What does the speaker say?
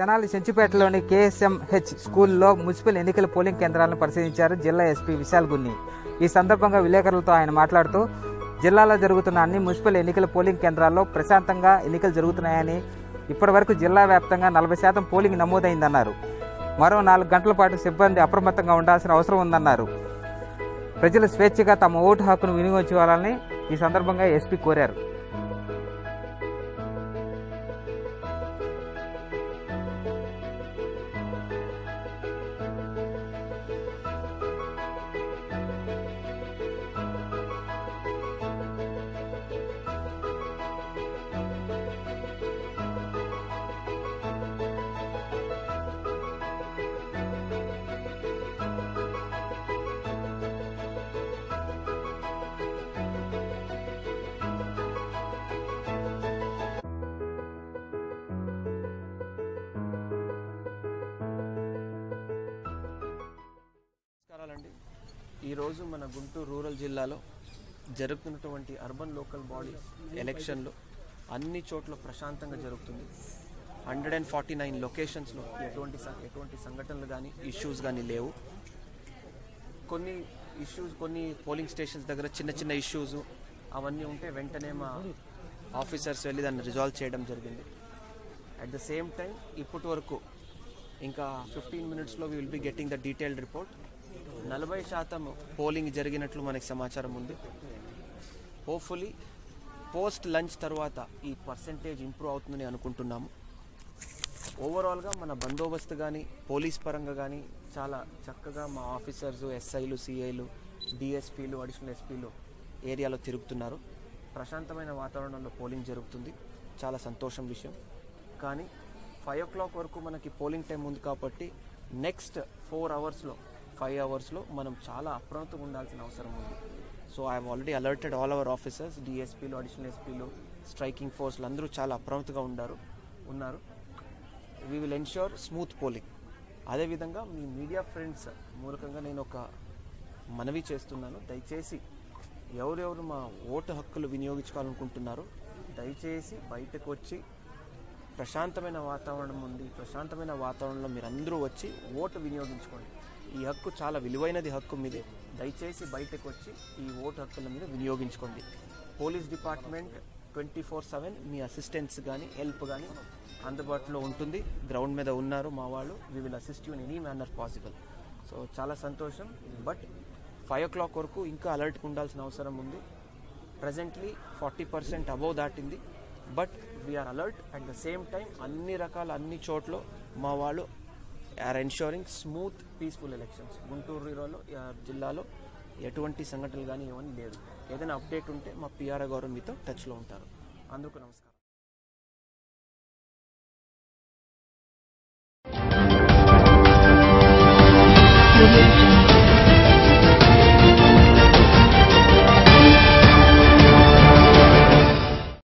తెనాలి చెంచుపేటలోని కేఎస్ఎంహెచ్ స్కూల్లో మున్సిపల్ ఎన్నికల పోలింగ్ కేంద్రాలను పరిశీలించారు జిల్లా ఎస్పీ విశాల్ గున్ని ఈ సందర్భంగా విలేకరులతో ఆయన మాట్లాడుతూ జిల్లాలో జరుగుతున్న అన్ని మున్సిపల్ ఎన్నికల పోలింగ్ కేంద్రాల్లో ప్రశాంతంగా ఎన్నికలు జరుగుతున్నాయని ఇప్పటివరకు జిల్లా వ్యాప్తంగా నలభై శాతం పోలింగ్ నమోదైందన్నారు మరో నాలుగు గంటల పాటు సిబ్బంది అప్రమత్తంగా ఉండాల్సిన అవసరం ఉందన్నారు ప్రజలు స్వేచ్ఛగా తమ ఓటు హక్కును వినియోగించుకోవాలని ఈ సందర్భంగా ఎస్పీ కోరారు నమస్కారాలండి ఈరోజు మన గుంటూరు రూరల్ జిల్లాలో జరుగుతున్నటువంటి అర్బన్ లోకల్ బాడీ ఎలక్షన్లు అన్ని చోట్ల ప్రశాంతంగా జరుగుతుంది హండ్రెడ్ అండ్ ఫార్టీ నైన్ లొకేషన్స్లో ఎటువంటి సం- ఎటువంటి సంఘటనలు కానీ ఇష్యూస్ కానీ లేవు కొన్ని ఇష్యూస్ కొన్ని పోలింగ్ స్టేషన్స్ దగ్గర చిన్న చిన్న ఇష్యూస్ అవన్నీ ఉంటే వెంటనే మా ఆఫీసర్స్ వెళ్ళి దాన్ని రిజాల్వ్ చేయడం జరిగింది అట్ ద సేమ్ టైం ఇప్పటి వరకు ఇంకా ఫిఫ్టీన్ మినిట్స్లో we will be getting the detailed report నలభై శాతం పోలింగ్ జరిగినట్లు మనకి సమాచారం ఉంది హోప్ఫుల్లీ పోస్ట్ లంచ్ తర్వాత ఈ పర్సంటేజ్ ఇంప్రూవ్ అవుతుందని అనుకుంటున్నాము ఓవరాల్గా మన బందోబస్తు కానీ పోలీస్ పరంగా కానీ చాలా చక్కగా మా ఆఫీసర్స్ ఎస్ఐలు సిఐలు డిఎస్పీలు అడిషనల్ ఎస్పీలు ఏరియాలో తిరుగుతున్నారు ప్రశాంతమైన వాతావరణంలో పోలింగ్ జరుగుతుంది చాలా సంతోషం విషయం కానీ ఫైవ్ ఓ క్లాక్ వరకు మనకి పోలింగ్ టైం ఉంది కాబట్టి నెక్స్ట్ ఫోర్ అవర్స్లో ఫైవ్ అవర్స్లో మనం చాలా అప్రమత్తంగా ఉండాల్సిన అవసరం ఉంది so I already alerted all our officers డిఎస్పీలు అడిషనల్ ఎస్పీలు స్ట్రైకింగ్ ఫోర్స్లు అందరూ చాలా అప్రమత్తంగా ఉండారు ఉన్నారు we will ensure smooth polling అదేవిధంగా మీ మీడియా ఫ్రెండ్స్ మూలకంగా నేను ఒక మనవి చేస్తున్నాను దయచేసి ఎవరెవరు మా ఓటు హక్కులు వినియోగించుకోవాలనుకుంటున్నారో దయచేసి బయటకు వచ్చి ప్రశాంతమైన వాతావరణం ఉంది ప్రశాంతమైన వాతావరణంలో మీరు అందరూ వచ్చి ఓటు వినియోగించుకోండి ఈ హక్కు చాలా విలువైనది హక్కు మీదే దయచేసి బయటకు వచ్చి ఈ ఓటు హక్కుల మీద వినియోగించుకోండి police department twenty four seven మీ అసిస్టెంట్స్ కానీ హెల్ప్ కానీ అందుబాటులో ఉంటుంది గ్రౌండ్ మీద ఉన్నారు మా వాళ్ళు we will assist you in any manner possible so చాలా సంతోషం బట్ ఫైవ్ ఓ క్లాక్ వరకు ఇంకా అలర్ట్గా ఉండాల్సిన అవసరం ఉంది ప్రజెంట్లీ ఫార్టీ పర్సెంట్ అబౌవ్ దాటింది but we are alert at the same time అన్ని రకాల అన్ని చోట్ల మా వాళ్ళు are ensuring smooth peaceful elections Guntur జిల్లాలో ఆ, జిల్లాలో ఎటువంటి సంఘటనలు కానీ ఏమని లేదు ఏదైనా అప్డేట్ ఉంటే మా పిఆర్ గారు మీతో టచ్లో ఉంటారు అందుకు నమస్కారం Audio Jungle.